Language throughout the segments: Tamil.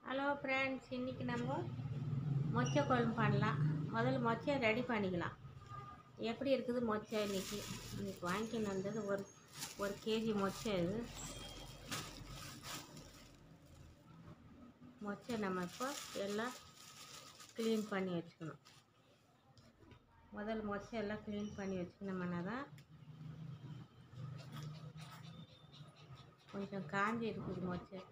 ஹலோ ஃப்ரெண்ட்ஸ் இன்றைக்கி நம்ம மொச்சை குழம்பு பண்ணலாம் முதல்ல மொச்சை ரெடி பண்ணிக்கலாம் எப்படி இருக்குது மொச்சை இன்றைக்கி இன்றைக்கி வாங்கிக்கின்னு வந்தது ஒரு ஒரு கேஜி மொச்சை இது மொச்சை நம்ம இப்போ எல்லாம் க்ளீன் பண்ணி வச்சுக்கணும் முதல்ல மொச்சை எல்லாம் க்ளீன் பண்ணி வச்சுக்கணும்னா தான் கொஞ்சம் காஞ்சி இருக்குது மொச்சை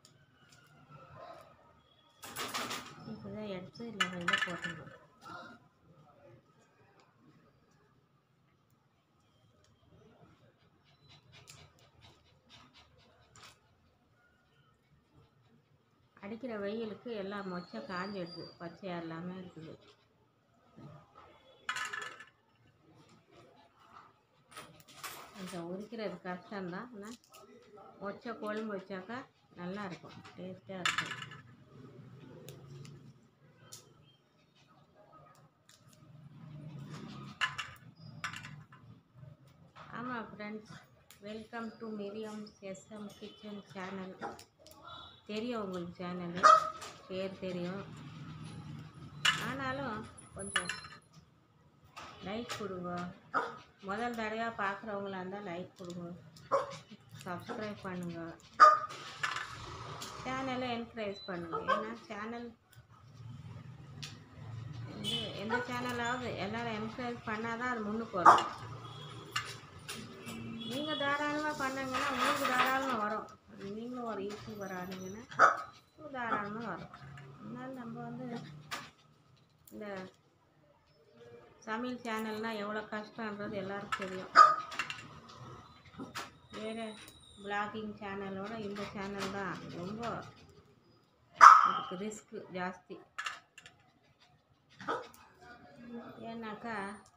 இப்போ தான் எடுத்து இல்லை வெளில போட்டுருவோம் அடிக்கிற வெயிலுக்கு எல்லாம் மொச்சை காஞ்சிடுது பச்சையாக எல்லாமே இருக்குது கொஞ்சம் உரிக்கிறது கஷ்டம்தான் ஆனால் மொச்சை குழம்பு வச்சாக்கா நல்லா இருக்கும் டேஸ்ட்டாக இருக்கும் ஆமாம் friends welcome to Miriam SM kitchen channel தெரியும் உங்களுக்கு சேனலு பேர் தெரியும் ஆனாலும் கொஞ்சம் லைக் கொடுங்க முதல் தடவையாக பார்க்குறவங்களா இருந்தால் லைக் கொடுங்க சப்ஸ்கிரைப் பண்ணுங்க சேனலை என்கரேஜ் பண்ணுங்க ஏன்னா சேனல் வந்து எந்த சேனலாவது எல்லாரும் என்கரேஜ் பண்ணால் தான் அது முன்னுக்கு வரும் நீங்கள் தாராளமாக பண்ணாங்கன்னா உங்களுக்கு தாராளமாக வரும் நீங்களும் ஒரு யூடியூபர் ஆனீங்கன்னா உங்களுக்கு தாராளமாக வரும் அதனால் நம்ம வந்து இந்த சமையல் சேனல்னால் எவ்வளோ கஷ்டன்றது எல்லாருக்கும் தெரியும் வேறு பிளாகிங் சேனலோட இந்த சேனல் தான் ரொம்ப இதுக்கு ரிஸ்க்கு ஜாஸ்தி ஏன்னாக்கா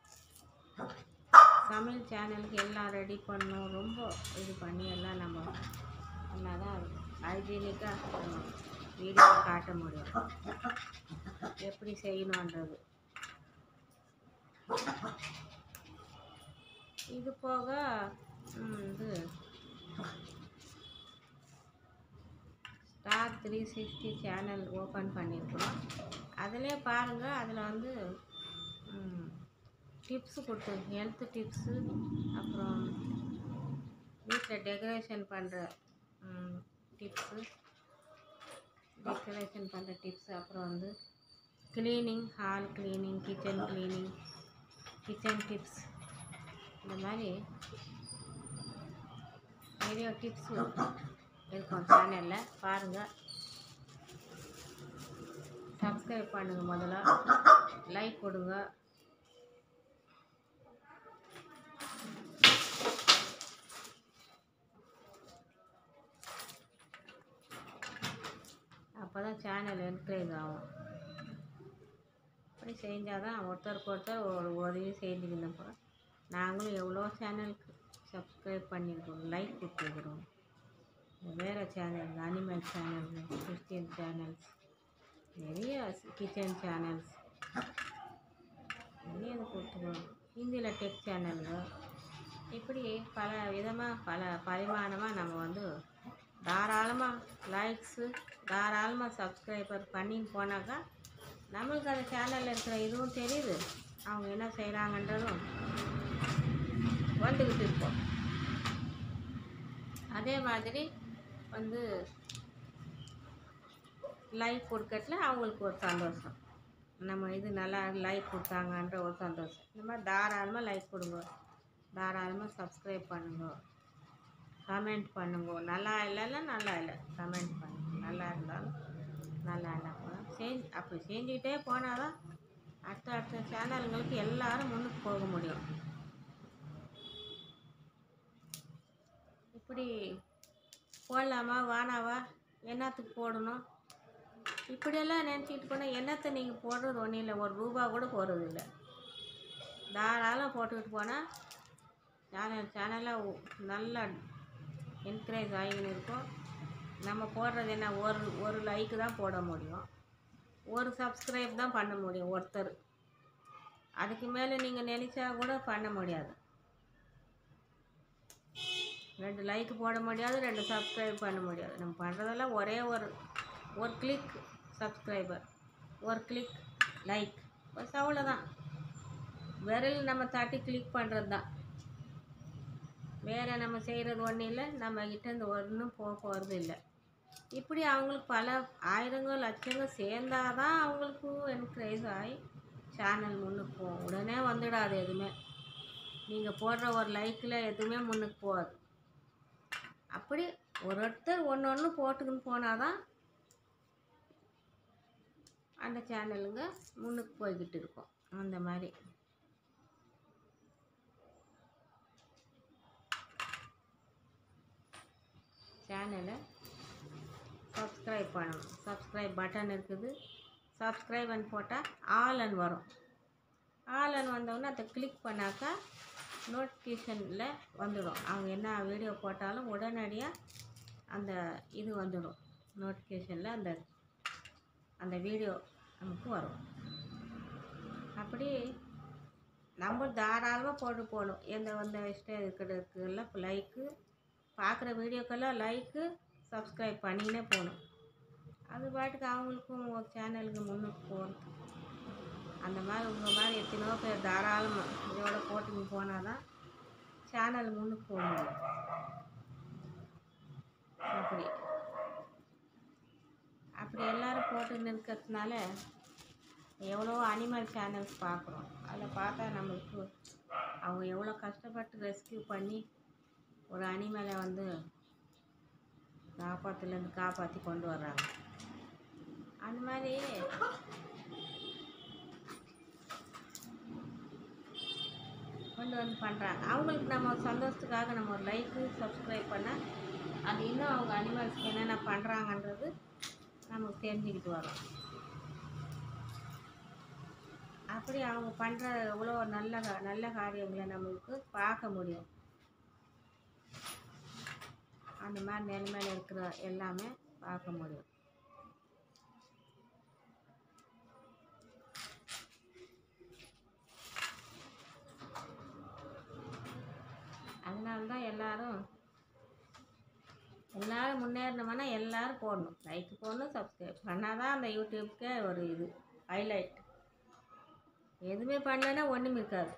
சமையல் சேனலுக்கு எல்லாம் ரெடி பண்ணணும் ரொம்ப இது பண்ணி எல்லாம் நம்ம பண்ணால் தான் ஹைஜீனிக்காக வீடியோ காட்ட முடியும் எப்படி செய்யணுன்றது இது போக ம், இது star three sixty channel open பண்ணியிருக்கிறோம் அதிலே பாருங்கள் அதில் வந்து டிப்ஸு கொடுத்து ஹெல்த் டிப்ஸு அப்புறம் வீட்டில் டெக்கரேஷன் பண்ணுற டிப்ஸு டெக்கரேஷன் பண்ணுற டிப்ஸு அப்புறம் வந்து cleaning hall cleaning kitchen cleaning kitchen tips இந்த மாதிரி நிறைய டிப்ஸ் இருக்கும் சேனலில் பாருங்கள் சப்ஸ்கிரைப் பண்ணுங்கள் முதல்ல லைக் கொடுங்க அப்போ தான் சேனல் என்கரேஜ் ஆகும் அப்படி செஞ்சால் தான் ஒருத்தருக்கு ஒருத்தர் ஒரு உதவி செஞ்சுக்கணுப்போ நாங்களும் எவ்வளோ சேனலுக்கு சப்ஸ்கிரைப் பண்ணியிருக்கோம் லைக் கொடுத்துருக்குறோம் வேறு channel animal channel Christian channels நிறைய கிச்சன் சேனல்ஸ் நிறைய இது கொடுத்துருக்கோம் ஹிந்தியில் டெக் சேனலுங்க இப்படி பல விதமாக பல பரிமாணமாக நம்ம வந்து தாராளமாக லைக்ஸு தாராளமாக சப்ஸ்கிரைபர் பண்ணின்னு போனாக்கா நம்மளுக்கு அந்த சேனலில் இருக்கிற இதுவும் தெரியுது அவங்க என்ன செய்கிறாங்கன்றதும் வந்துக்கிட்டு இருப்போம் அதே மாதிரி வந்து லைக் கொடுக்கறதுல அவங்களுக்கு ஒரு சந்தோஷம் நம்ம இது நல்லா லைக் கொடுத்தாங்கன்ற ஒரு சந்தோஷம் இந்த மாதிரி தாராளமாக லைக் கொடுங்க தாராளமாக சப்ஸ்கிரைப் பண்ணுங்க கமெண்ட் பண்ணுங்க நல்லா இல்லைன்னா நல்லா இல்லை கமெண்ட் பண்ணுங்க நல்லா இருந்தாலும் நல்லா இல்லை செஞ்சு அப்படி செஞ்சுக்கிட்டே போனால் தான் அடுத்த அடுத்த சேனலுங்களுக்கு எல்லாரும் முன்னுக்கு போக முடியும் இப்படி போடலாமா வானாவா என்னத்துக்கு போடணும் இப்படியெல்லாம் நினச்சிக்கிட்டு போனால் என்னத்தை நீங்கள் போடுறது ஒன்றும் இல்லை ஒரு ரூபா கூட போடுறது இல்லை தாராளம் போட்டுக்கிட்டு போனால் சேனல் சேனலாக நல்லா என்கரேஜ் ஆகின்னு இருக்கும் நம்ம போடுறது என்ன ஒரு ஒரு லைக்கு தான் போட முடியும் ஒரு சப்ஸ்கிரைப் தான் பண்ண முடியும் ஒருத்தர் அதுக்கு மேலே நீங்கள் நினச்சா கூட பண்ண முடியாது ரெண்டு லைக் போட முடியாது ரெண்டு சப்ஸ்கிரைப் பண்ண முடியாது நம்ம பண்ணுறதெல்லாம் ஒரே ஒரு ஒரு கிளிக் சப்ஸ்கிரைபர் ஒரு கிளிக் லைக் பஸ் அவ்வளோதான் விரல் நம்ம தட்டி கிளிக் பண்ணுறது தான் வேறு நம்ம செய்கிறது ஒன்றும் இல்லை நம்ம கிட்டேருந்து ஒன்றும் போக போகிறது இல்லை இப்படி அவங்களுக்கு பல ஆயிரங்கள் லட்சங்கள் சேர்ந்தாதான் அவங்களுக்கு என்கரேஜ் ஆகி சேனல் முன்னுக்கு போகும் உடனே வந்துடாது எதுவுமே நீங்கள் போடுற ஒரு லைக்கில் எதுவுமே முன்னுக்கு போகாது அப்படி ஒரு ஒருத்தர் ஒன்று ஒன்று போட்டுக்கின்னு போனால் தான் அந்த சேனலுங்க முன்னுக்கு போய்கிட்டு இருக்கும் அந்த மாதிரி சேனலை சப்ஸ்கிரைப் பண்ணணும் சப்ஸ்கிரைப் பட்டன் இருக்குது சப்ஸ்கிரைப்னு போட்டால் ஆலன் வரும் ஆலன் வந்தவுடனே அதை கிளிக் பண்ணாக்கா நோட்டிஃபிகேஷனில் வந்துடும் அவங்க என்ன வீடியோ போட்டாலும் உடனடியாக அந்த இது வந்துடும் நோட்டிஃபிகேஷனில் அந்த அந்த வீடியோ நமக்கு வரும் அப்படி நம்ம தாராளமாக போட்டு போகணும் எந்த வந்த இஷ்டம் இருக்கிறதுக்கெல்லாம் லைக்கு பார்க்குற வீடியோக்கெல்லாம் லைக்கு சப்ஸ்கிரைப் பண்ணினே போகணும் அது பாட்டுக்கு அவங்களுக்கும் ஒரு சேனலுக்கு முன்னுக்கு போகணும் அந்த மாதிரி உங்கள் மாதிரி எத்தனையோ பேர் தாராளமாக இதோட போட்டுன்னு போனால் தான் சேனல் முன்னுக்கு போக முடியும் அப்படி அப்படி எல்லாரும் போட்டுன்னு இருக்கிறதுனால எவ்வளோ அனிமல் சேனல்ஸ் பார்க்குறோம் அதில் பார்த்தா நம்மளுக்கு அவங்க எவ்வளோ கஷ்டப்பட்டு ரெஸ்கியூ பண்ணி ஒரு அனிமலை வந்து காப்பாற்றுலேருந்து காப்பாற்றி கொண்டு வர்றாங்க அந்த மாதிரி கொண்டு வந்து பண்ணுறாங்க அவங்களுக்கு நம்ம சந்தோஷத்துக்காக நம்ம ஒரு லைக்கு சப்ஸ்கிரைப் பண்ணால் அது இன்னும் அவங்க அனிமல்ஸ்க்கு என்னென்ன பண்ணுறாங்கன்றது நமக்கு தெரிஞ்சுக்கிட்டு வரும் அப்படி அவங்க பண்ணுற எவ்வளோ நல்ல கா- நல்ல காரியங்களை நம்மளுக்கு பார்க்க முடியும் அந்த மாதிரி நிலைமையில இருக்கிற எல்லாமே பார்க்க முடியும் அதனால தான் எல்லாரும் எல்லாரும் முன்னேறணும்னா எல்லாரும் போடணும் லைக் போடணும் சப்ஸ்கிரைப் பண்ணால் தான் அந்த யூடியூப்க்கே ஒரு இது ஹைலைட் எதுவுமே பண்ணலைன்னா ஒன்றும் இருக்காது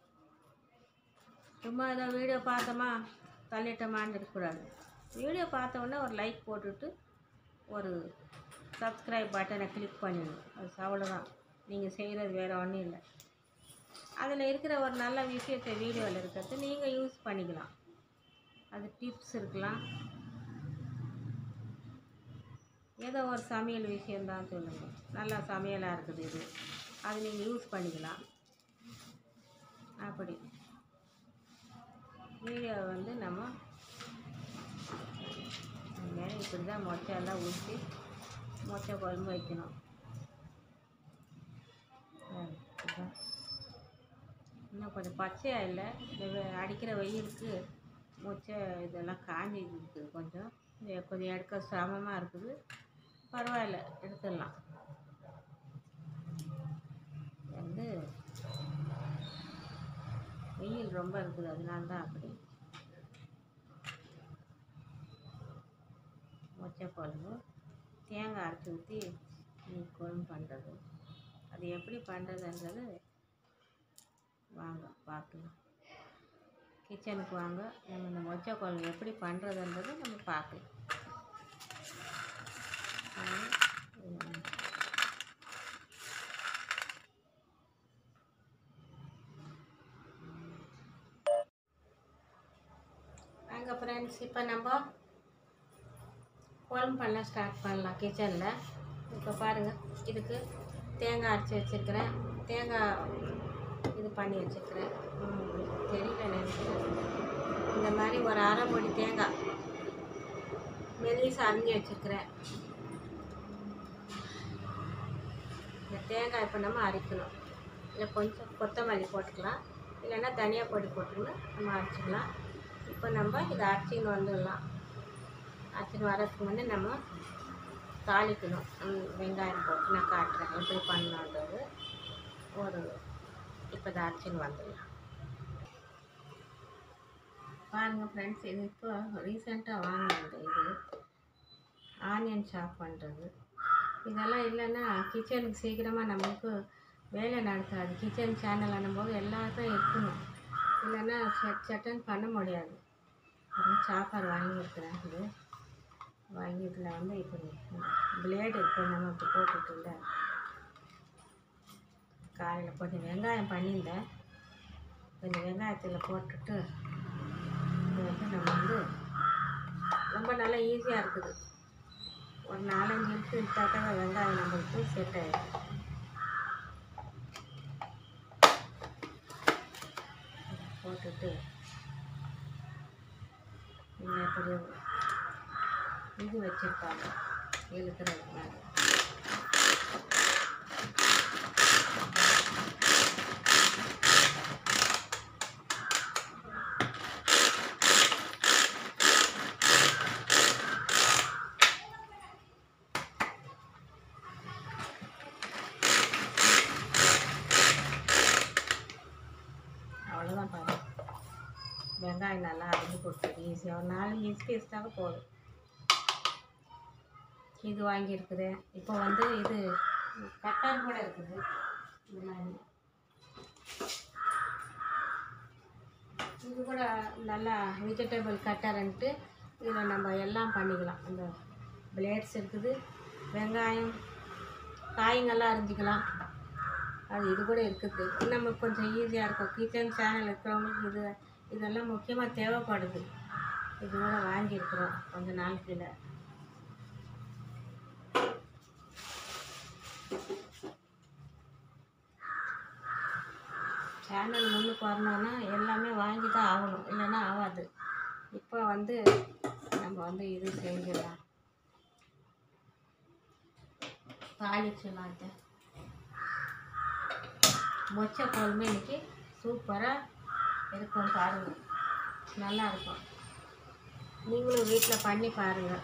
சும்மா ஏதோ வீடியோ பார்த்தோமா தள்ளிட்டோமான்னு இருக்கக்கூடாது வீடியோ பார்த்த உடனே ஒரு லைக் போட்டுட்டு ஒரு சப்ஸ்கிரைப் பட்டனை கிளிக் பண்ணிடணும் அது அவ்வளோதான் நீங்கள் செய்கிறது வேறு ஒன்றும் இல்லை அதில் இருக்கிற ஒரு நல்ல விஷயத்தை வீடியோவில் இருக்கிறது நீங்கள் யூஸ் பண்ணிக்கலாம் அது டிப்ஸ் இருக்கலாம் ஏதோ ஒரு சமையல் விஷயந்தான் சொல்லுங்கள் நல்லா சமையலாக இருக்குது இது அது நீங்கள் யூஸ் பண்ணிக்கலாம் அப்படி வீடியோ வந்து நம்ம இனிமேல் இப்படி தான் மொச்சையெல்லாம் ஊற்றி மொச்சை குழம்பு வைக்கணும் ஆ, இப்படிதான். இன்னும் கொஞ்சம் பச்சையாக இல்லை இந்த வெ- அடிக்கிற வெயிலுக்கு மொச்சை இதெல்லாம் காஞ்சி இருக்குது கொஞ்சம் இது கொஞ்சம் எடுக்க சிரமமாக இருக்குது பரவாயில்ல எடுத்துடலாம் வந்து வெயில் ரொம்ப இருக்குது அதனால தான் அப்படி மொச்சை குழம்பு தேங்காய் அரைச்சி ஊற்றி இன்னைக்கு குழம்பு பண்ணுறது அது எப்படி பண்ணுறதுன்றது வாங்க பார்க்கலாம் கிச்சனுக்கு வாங்க நம்ம இந்த மொச்சை குழம்பு எப்படி பண்ணுறதுன்றதை நம்ம பார்க்கலாம் வாங்க, இது வாங்க ஃப்ரெண்ட்ஸ் இப்போ நம்ம குழம்பு பண்ண ஸ்டார்ட் பண்ணலாம் கிச்சனில் இப்போ பாருங்கள் இதுக்கு தேங்காய் அரைச்சி வச்சுருக்கிறேன் தேங்காய் இது பண்ணி வச்சுருக்கிறேன் தெரியல நினைக்கிறேன் இந்த மாதிரி ஒரு அரை மூடி தேங்காய் மெல்லிசா அரிஞ்சு வச்சுருக்கிறேன் இந்த தேங்காய் இப்போ நம்ம அரைக்கணும் இல்லை கொஞ்சம் கொத்தமல்லி போட்டுக்கலாம் இல்லைன்னா தனியா பொடி போட்டுன்னு நம்ம அரைச்சிக்கலாம் இப்போ நம்ம இதை அரைச்சின்னு வந்துடலாம் அரைச்சின்னு வரதுக்கு முன்னே நம்ம தாளிக்கணும் ம், வெங்காயம் போட்டு நான் காட்டுறேன் எப்படி பண்ணலான்றது ஒரு இப்போ இதை அரைச்சின்னு வந்துடலாம் பாருங்க ஃப்ரெண்ட்ஸ் இது இப்போ ரீசெண்டாக வாங்கினது இது ஆனியன் சாப் பண்ணுறது இதெல்லாம் இல்லைன்னா கிச்சனுக்கு சீக்கிரமாக நம்மளுக்கு வேலை நடக்காது கிச்சன் சேனல் போது எல்லாத்தையும் இருக்கணும் இல்லைன்னா சட் சட்டுன்னு பண்ண முடியாது அப்புறம் சாப்பாடு வாங்கியிருக்கிறேன் இது வாங்கி இதில் வந்து இப்படி பிளேடு இப்போ நம்ம இப்போ போட்டுட்டுல காலையில் கொஞ்சம் வெங்காயம் பண்ணியிருந்தேன் கொஞ்சம் வெங்காயத்தில் போட்டுட்டு இது வந்து நம்ம வந்து ரொம்ப நல்லா ஈஸியாக இருக்குது ஒரு நாலஞ்சு நிமிஷம் விட்டாக்கா வெங்காயம் நம்மளுக்கு செட் ஆகிடும் போட்டுட்டு இங்கே எப்படி இது வச்சுருப்பாங்க இழுக்கிறதுக்கு மேலே அவ்வளோதான் பாரு வெங்காயம் நல்லா அரிஞ்சு கொடுத்தது ஈஸியாக ஒரு நாலு ஈஸ் பீஸ்டாக போதும் இது வாங்கியிருக்குது இப்போ வந்து இது கட்டர் கூட இருக்குது இந்த மாதிரி இது கூட நல்லா வெஜிடபிள் கட்டர்ன்ட்டு இதில் நம்ம எல்லாம் பண்ணிக்கலாம் அந்த பிளேட்ஸ் இருக்குது வெங்காயம் காய்ங்கெல்லாம் அரிஞ்சிக்கலாம் அது இது கூட இருக்குது நம்ம கொஞ்சம் ஈஸியாக இருக்கும் கிச்சன் சேனல் இருக்கிறவங்களுக்கு இது இதெல்லாம் முக்கியமாக தேவைப்படுது இது கூட வாங்கியிருக்கிறோம் கொஞ்ச நாளைக்குள்ள சேனல் முன்னுக்கு வரணும்னா எல்லாமே வாங்கி தான் ஆகணும் இல்லைன்னா ஆகாது இப்போ வந்து நம்ம வந்து இது செஞ்சிடலாம் தாளிச்சிடலாம் இதை மொச்சை குழம்பு இன்னைக்கு சூப்பராக இருக்கும் பாருங்கள் நல்லா இருக்கும் நீங்களும் வீட்டில் பண்ணி பாருங்கள்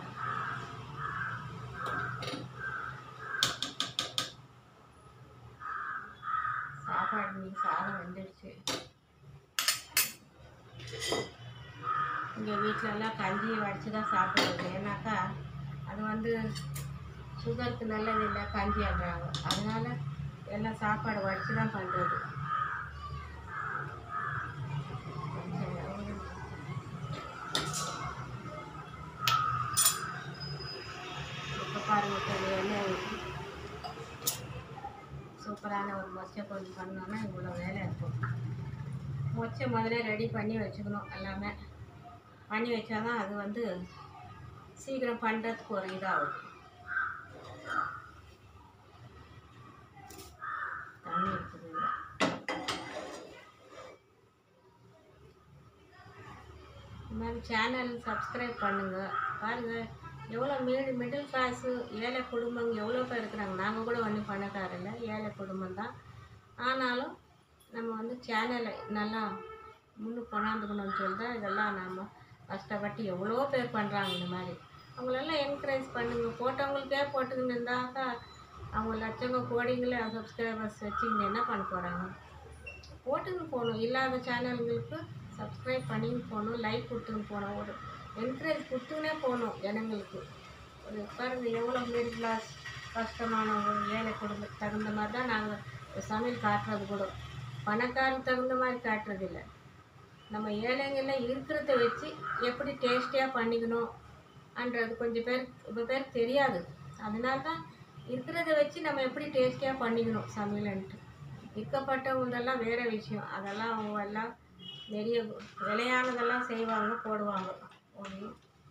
சாப்பாடு இன்னைக்கு சாதம் வெந்துடுச்சு இங்கே வீட்டிலலாம் கஞ்சியை வடித்து தான் சாப்பிடுறது ஏன்னாக்கா அது வந்து சுகருக்கு நல்லது இல்லை கஞ்சி ஆடுறாங்க அதனால் எல்லாம் சாப்பாடு வடித்து தான் பண்ணுறது இப்போ பாருங்க சரி எண்ணெய் ஊற்றி சூப்பரான ஒரு மொச்சை கொஞ்சம் பண்ணோன்னா இவ்வளோ வேலை இருக்கும் மொச்சை முதல்ல ரெடி பண்ணி வச்சுக்கணும் எல்லாமே பண்ணி வச்சாதான் அது வந்து சீக்கிரம் பண்ணுறதுக்கு ஒரு இதாகும் தண்ணி இருக்குது இதுல. இந்த மாதிரி சேனல் சப்ஸ்கிரைப் பண்ணுங்க பாருங்க எவ்வளோ மீடு மிடில் கிளாஸு ஏழை குடும்பங்க எவ்வளோ பேர் இருக்கிறாங்க நாங்கள் கூட ஒன்றும் பணக்காரில்ல ஏழை குடும்பம் தான் ஆனாலும் நம்ம வந்து சேனலை நல்லா முன்னுக்கு கொண்டாந்துக்கணும்னு சொல்லி தான் இதெல்லாம் நம்ம கஷ்டப்பட்டு எவ்வளோ பேர் பண்ணுறாங்க இந்த மாதிரி அவங்களெல்லாம் என்கரேஜ் பண்ணுங்க போட்டவங்களுக்கே போட்டுக்கின்னு இருந்தாக்கா அவங்க லட்சங்க கோடிங்கள சப்ஸ்கிரைபர்ஸ் வச்சுக்கின்னு என்ன பண்ண போகிறாங்க போட்டுன்னு போகணும் இல்லாத சேனல்களுக்கு சப்ஸ்கிரைப் பண்ணின்னு போகணும் லைக் கொடுத்துன்னு போகணும் ஒரு என்கரேஜ் கொடுத்துன்னே போகணும் ஜனங்களுக்கு ஒரு பாருங்க எவ்வளோ மிடில் கிளாஸ் கஷ்டமானவங்க ஏழை குடும்பத்துக்கு தகுந்த மாதிரி தான் நாங்கள் சமையல் காட்டுறது கூட பணக்காரருக்கு தகுந்த மாதிரி காட்டுறதில்ல நம்ம ஏழைங்களில் இருக்கிறத வச்சு எப்படி டேஸ்டியாக பண்ணிக்கணும் அன்றது கொஞ்சம் பேர் இப்போ பேர் தெரியாது அதனால தான் இருக்கிறத வச்சு நம்ம எப்படி டேஸ்டியாக பண்ணிக்கணும் சமையலன்ட்டு விற்கப்பட்டவங்களதெல்லாம் வேறு விஷயம் அதெல்லாம் அவங்க எல்லாம் நிறைய விலையானதெல்லாம் செய்வாங்க போடுவாங்க ஒன்று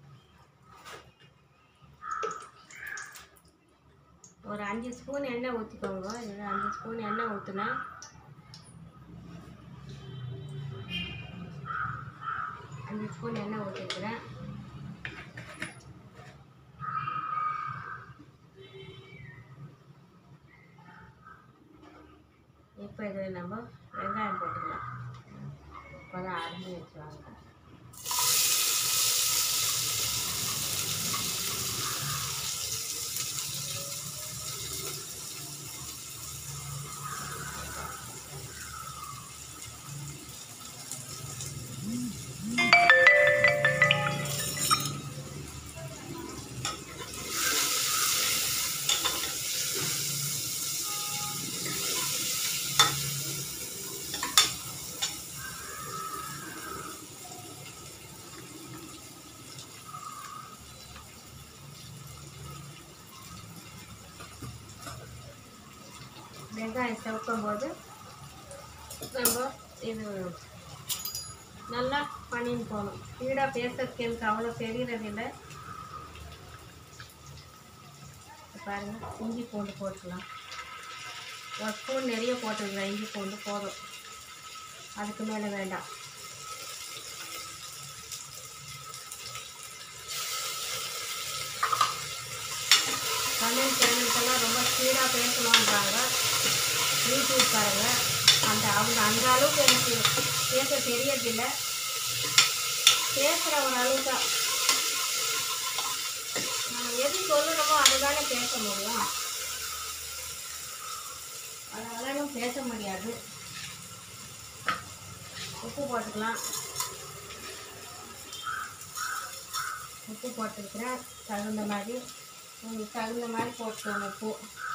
ஒரு அஞ்சு ஸ்பூன் எண்ணெய் ஊற்றிக்கோங்க இதில் அஞ்சு ஸ்பூன் எண்ணெய் ஊற்றுனா அஞ்சு ஸ்பூன் எண்ணெய் ஊற்றிக்கிறேன் இப்போ இதில் நம்ம வெங்காயம் போட்டுக்கலாம் இப்போ தான் அரிஞ்சு வச்சுவாங்க வெங்காயம் செவக்கும் போது நம்ம இது நல்லா பண்ணின்னு போகணும் ஸ்பீடாக பேசுறதுக்கு எனக்கு அவ்வளோ தெரியறதில்லை பாருங்க இஞ்சி பூண்டு போட்டுக்கலாம் ஒரு ஸ்பூன் நிறைய போட்டுக்கலாம் இஞ்சி பூண்டு போதும் அதுக்கு மேலே வேண்டாம் தமிழ் சேனலுக்கெல்லாம் ரொம்ப ஸ்பீடாக பேசணுன்றாங்க யூடியூப்காரங்க அந்த அவங்க அந்த அளவுக்கு எனக்கு பேச தெரியறதில்ல பேசுகிற ஒரு அளவுக்கு தான் நம்ம எது சொல்லணுமோ அதுதானே பேச முடியும் அதெல்லாம் பேச முடியாது உப்பு போட்டுக்கலாம் உப்பு போட்டுருக்கிறேன் தகுந்த மாதிரி உங்களுக்கு தகுந்த மாதிரி போட்டுக்கோங்க உப்பு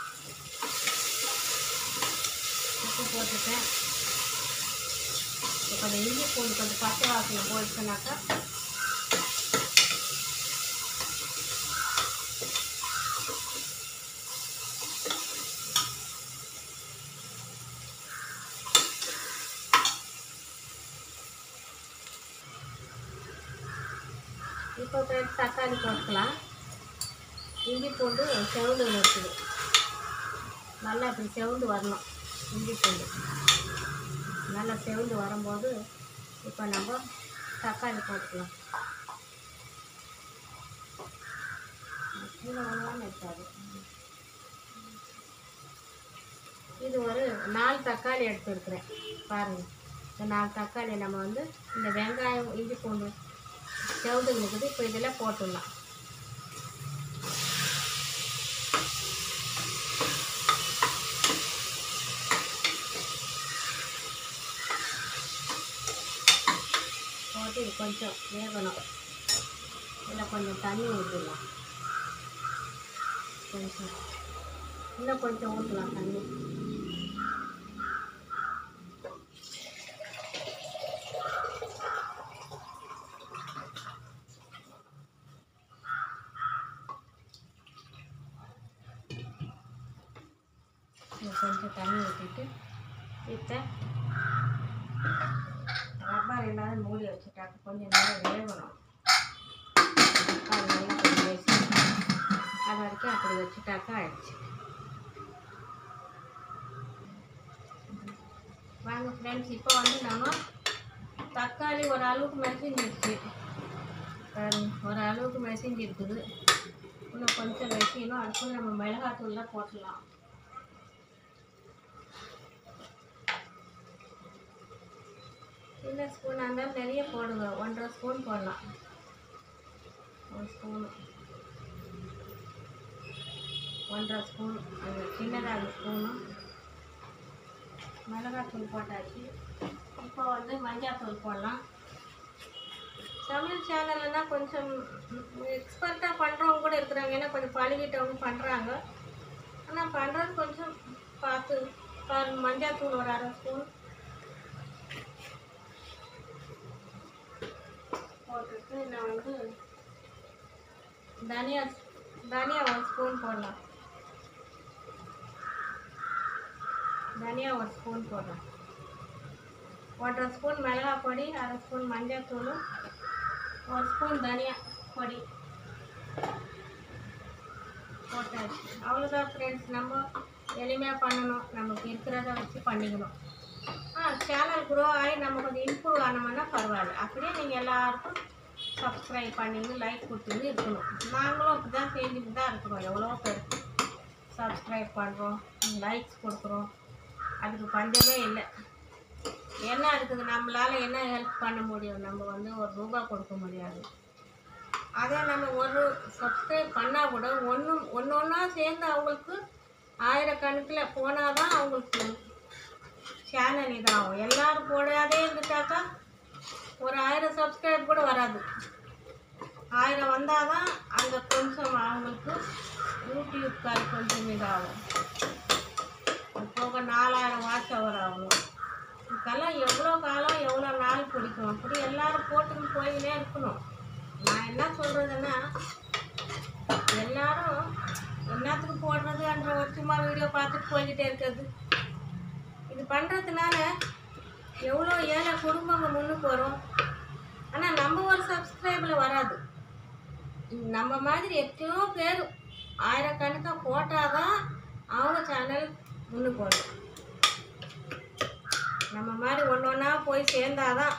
உப்பு போட்டுட்டேன் இப்போ அந்த இஞ்சி பூண்டு கொஞ்சம் பச்சை வாசனை போயிடுச்சுனாக்கா இப்போ ஃப்ரெண்ட்ஸ் தக்காளி போட்டுக்கலாம் இஞ்சி பூண்டு செவந்து இருக்குது நல்லா இப்படி செவந்து வரணும் இஞ்சி பூண்டு நல்லா செவந்து வரும்போது இப்போ நம்ம தக்காளி போட்டுக்கலாம் கீழே ஒன்றும் இருக்காது இது ஒரு நாலு தக்காளி எடுத்துருக்குறேன் பாருங்கள் இந்த நாலு தக்காளி நம்ம வந்து இந்த வெங்காயம் இஞ்சி பூண்டு செவந்து இருக்குது இப்போ இதில் போட்டுடலாம் போட்டு இது கொஞ்சம் வேகணும் இதில் கொஞ்சம் தண்ணி ஊற்றிடலாம் கொஞ்சம் இன்னும் கொஞ்சம் ஊற்றலாம் தண்ணி இது கொஞ்சம் தண்ணி ஊற்றிட்டு இப்போ ரப்பர் இல்லாத மூடி வச்சுட்டாக்க கொஞ்சம் நேரம் வேகணும் தக்காளி நல்லா கொஞ்சம் வேசி அது வரைக்கும் அப்படி வச்சுட்டாக்கா ஆயிடுச்சு வாங்க ஃப்ரெண்ட்ஸ் இப்போ வந்து நம்ம தக்காளி ஒரு அளவுக்கு மெசிஞ்சிருச்சு பாருங்க, ஒரு அளவுக்கு மெசிஞ்சு இருக்குது இன்னும் கொஞ்சம் வெசியணும் அதுக்குள்ள நம்ம மிளகாத்தூள்லாம் போட்டுடலாம் சின்ன ஸ்பூன் இருந்தாலும் நிறைய போடுங்க ஒன்றரை ஸ்பூன் போடலாம் ஒரு ஸ்பூன் ஒன்றரை ஸ்பூன் அது சின்னதாக ஸ்பூனு மிளகாத்தூள் போட்டாச்சு இப்போ வந்து மஞ்சாத்தூள் போடலாம் தமிழ் சேனல்னா கொஞ்சம் எக்ஸ்பர்ட்டாக பண்ணுறவங்க கூட இருக்கிறாங்க ஏன்னா கொஞ்சம் பழகிட்டவங்க பண்ணுறாங்க ஆனால் பண்ணுறது கொஞ்சம் பார்த்து பாருங்க மஞ்சாத்தூள் ஒரு அரை ஸ்பூன் போட்டுட்டு நான் வந்து தனியா தனியா ஒரு ஸ்பூன் போடலாம் தனியா ஒரு ஸ்பூன் போடுறேன் ஒன்றரை ஸ்பூன் மிளகாய் பொடி அரை ஸ்பூன் மஞ்சள் தூள் ஒரு ஸ்பூன் தனியா பொடி போட்டாச்சு அவ்வளோதான் ஃப்ரெண்ட்ஸ் நம்ம எளிமையாக பண்ணணும் நமக்கு இருக்கிறத வச்சு பண்ணிக்கணும் ஆ சேனல் க்ரோ ஆகி நம்ம கொஞ்சம் இம்ப்ரூவ் ஆனோம்னா பரவாயில்ல அப்படியே நீங்கள் எல்லாருக்கும் சப்ஸ்கிரைப் பண்ணிங்க லைக் கொடுத்துன்னு இருக்கணும் நாங்களும் அப்படி தான் செஞ்சுட்டு தான் இருக்கிறோம் எவ்வளோ பேர் சப்ஸ்கிரைப் பண்ணுறோம் லைக்ஸ் கொடுக்குறோம் அதுக்கு பஞ்சமே இல்லை என்ன இருக்குது நம்மளால் என்ன ஹெல்ப் பண்ண முடியும் நம்ம வந்து ஒரு ரூபா கொடுக்க முடியாது அதே நம்ம ஒரு சப்ஸ்கிரைப் பண்ணால் கூட ஒன்று ஒன்று ஒன்றா சேர்ந்து அவங்களுக்கு ஆயிரக்கணக்கில் போனால் தான் அவங்களுக்கு சேனல் இதாகும் எல்லாரும் போடாதே இருந்துட்டாக்கா ஒரு ஆயிரம் சப்ஸ்கிரைப் கூட வராது ஆயிரம் வந்தால் தான் அந்த கொஞ்சம் அவங்களுக்கு யூடியூப்கார் கொஞ்சம் இதாகும் அது போக நாலாயிரம் வாட்ச் அவர் ஆகணும் இதுக்கெல்லாம் எவ்வளோ காலம் எவ்வளோ நாள் பிடிக்கும் அப்படி எல்லாரும் போட்டுன்னு போயினே இருக்கணும் நான் என்ன சொல்கிறதுன்னா எல்லாரும் என்னத்துக்கு போடுறதுன்ற ஒரு சும்மா வீடியோ பார்த்துட்டு போய்கிட்டே இருக்கிறது பண்ணுறதுனால எவ்வளோ ஏழை குடும்பங்க முன்னுக்கு வரும் ஆனால் நம்ம ஒரு சப்ஸ்கிரைபில் வராது நம்ம மாதிரி எத்தனையோ பேர் ஆயிரக்கணக்காக போட்டால் தான் அவங்க சேனல் முன்னுக்கு வரும் நம்ம மாதிரி ஒன்று ஒன்றா போய் சேர்ந்தாதான்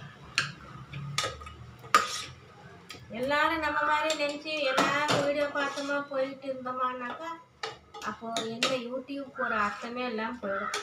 எல்லாரும் நம்ம மாதிரி நினச்சி எல்லாரும் வீடியோ பார்த்தோமா போயிட்டு இருந்தோமானாக்கா அப்போது எந்த யூடியூப் போகிற அர்த்தமே எல்லாம் போயிடும்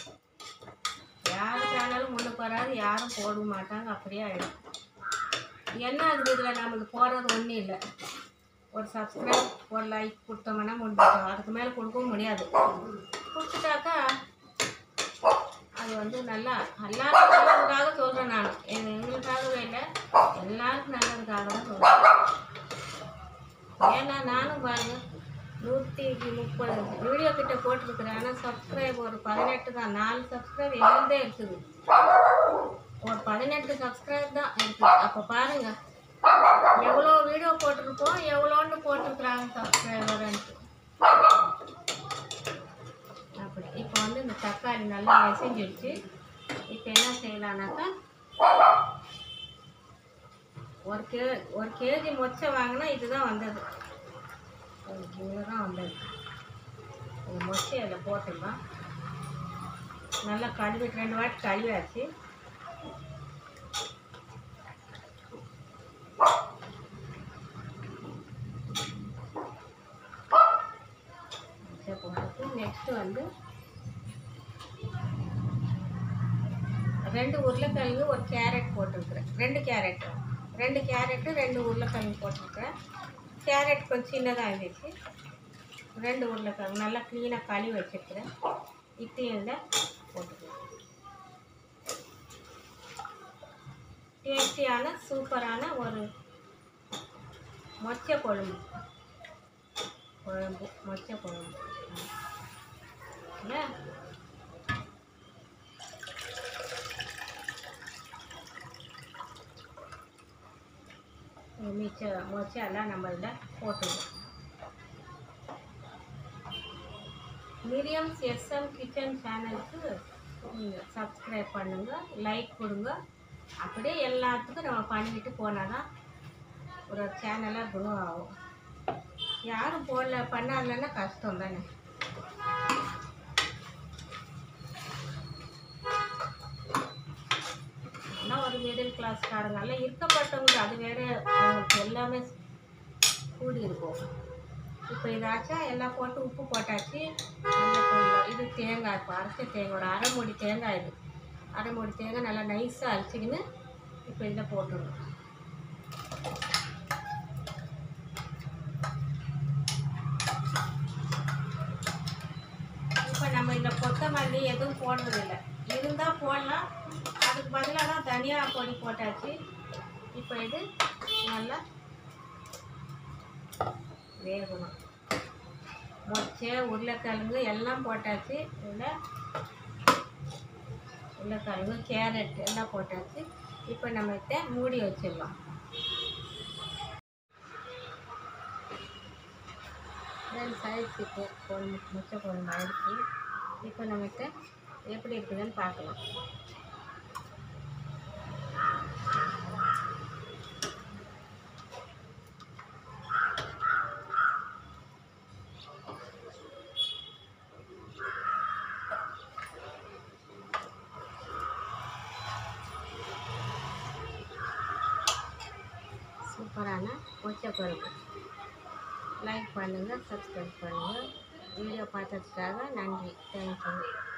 யார் சேனலும் முன்னுக்கு வராது யாரும் போட மாட்டாங்க அப்படியே ஆகிடும் என்ன ஆகுது இதில் நம்மளுக்கு போடுறது ஒன்றும் இல்லை ஒரு சப்ஸ்கிரைப் ஒரு லைக் கொடுத்தோம்னா முடிஞ்சிட்டோம் அதுக்கு மேலே கொடுக்கவும் முடியாது கொடுத்துட்டாக்கா அது வந்து நல்லா எல்லாருக்கும் நல்லதுக்காக சொல்கிறேன் நான் எங்க எங்களுக்காகவே இல்லை எல்லாருக்கும் நல்லதுக்காக தான் சொல்கிறேன் ஏன்னா நானும் பாருங்க நூற்றி முப்பது வீடியோ கிட்ட போட்டிருக்கிறேன் ஆனால் சப்ஸ்கிரைப் ஒரு பதினெட்டு தான் நாலு சப்ஸ்கிரைப் எழுந்தே இருக்குது ஒரு பதினெட்டு சப்ஸ்கிரைப் தான் இருக்குது அப்போ பாருங்க எவ்வளோ வீடியோ போட்டிருக்கோம் எவ்வளோன்னு போட்டிருக்கிறாங்க சப்ஸ்கிரைபர்ன்ட்டு அப்படி இப்போ வந்து இந்த தக்காளி நல்லா மசிஞ்சிடுச்சு இப்போ என்ன செய்யலான்னாக்கா ஒரு கே ஒரு கேஜி மொச்சை வாங்கினா இதுதான் வந்தது இவ்வளோ தான் வந்தது இந்த மொச்சை அதில் போட்டுடலாம் நல்லா கழுவிட்டு ரெண்டு வாட்டி கழுவியாச்சு மொச்சை போட்டுட்டு நெக்ஸ்ட்டு வந்து ரெண்டு உருளைக்கிழங்கு ஒரு கேரட் போட்டிருக்கிறேன் ரெண்டு கேரட் ரெண்டு கேரட்டு ரெண்டு உருளைக்கிழங்கு போட்டிருக்கிறேன் கேரட் கொஞ்சம் சின்னதாக இருந்துச்சு ரெண்டு உருளைக்கிழங்கு நல்லா க்ளீனாக கழுவி வச்சுருக்கிறேன் இத்தையும் இதில் போட்டுக்கிறேன் டேஸ்டியான சூப்பரான ஒரு மொச்சை குழம்பு குழம்பு மொச்சை குழம்பு இல்லை மிச்ச மொச்சை எல்லாம் நம்ம இதில் போட்டுருவோம் மிரியம்ஸ் எஸ்எம் கிச்சன் சேனலுக்கு நீங்கள் சப்ஸ்கிரைப் பண்ணுங்கள் லைக் கொடுங்க அப்படியே எல்லாத்துக்கும் நம்ம பண்ணிக்கிட்டு போனால் தான் ஒரு சேனலாக க்ரோ ஆகும் யாரும் போடல பண்ணாதலன்னா கஷ்டம் தானே எல்லாம் ஒரு மிடில் கிளாஸ்காரங்க இருக்கப்பட்டவங்க அது வேற அவங்களுக்கு எல்லாமே கூடி இருக்கும் இப்போ இதாச்சா எல்லாம் போட்டு உப்பு போட்டாச்சு நல்லா கொஞ்சம் இது தேங்காய் இப்போ அரைச்ச தேங்காய் ஒரு அரை மூடி தேங்காய் இது அரை மூடி தேங்காய் நல்லா நைஸாக அரைச்சிக்கின்னு இப்போ இதில் போட்டுடணும் இப்போ நம்ம இந்த கொத்தமல்லி எதுவும் போடுறதில்ல இருந்தால் போடலாம் அதுக்கு பதிலாக தான் தனியா பொடி போட்டாச்சு இப்போ இது நல்லா வேகணும் மொச்சை உருளைக்கிழங்கு எல்லாம் போட்டாச்சு இதில் உருளைக்கிழங்கு கேரட் எல்லாம் போட்டாச்சு இப்போ நம்ம இதை மூடி வச்சிடலாம் ரெண்டு சைஸ் இப்போ குழம்பு முட்டை குழம்பு ஆயிடுச்சு இப்போ நம்மகிட்ட எப்படி இருக்குதுன்னு பார்க்கலாம் சூப்பரான மொச்சை குழம்பு லைக் பண்ணுங்கள் சப்ஸ்கிரைப் பண்ணுங்கள் வீடியோ பார்த்ததுக்காக நன்றி தேங்க்யூ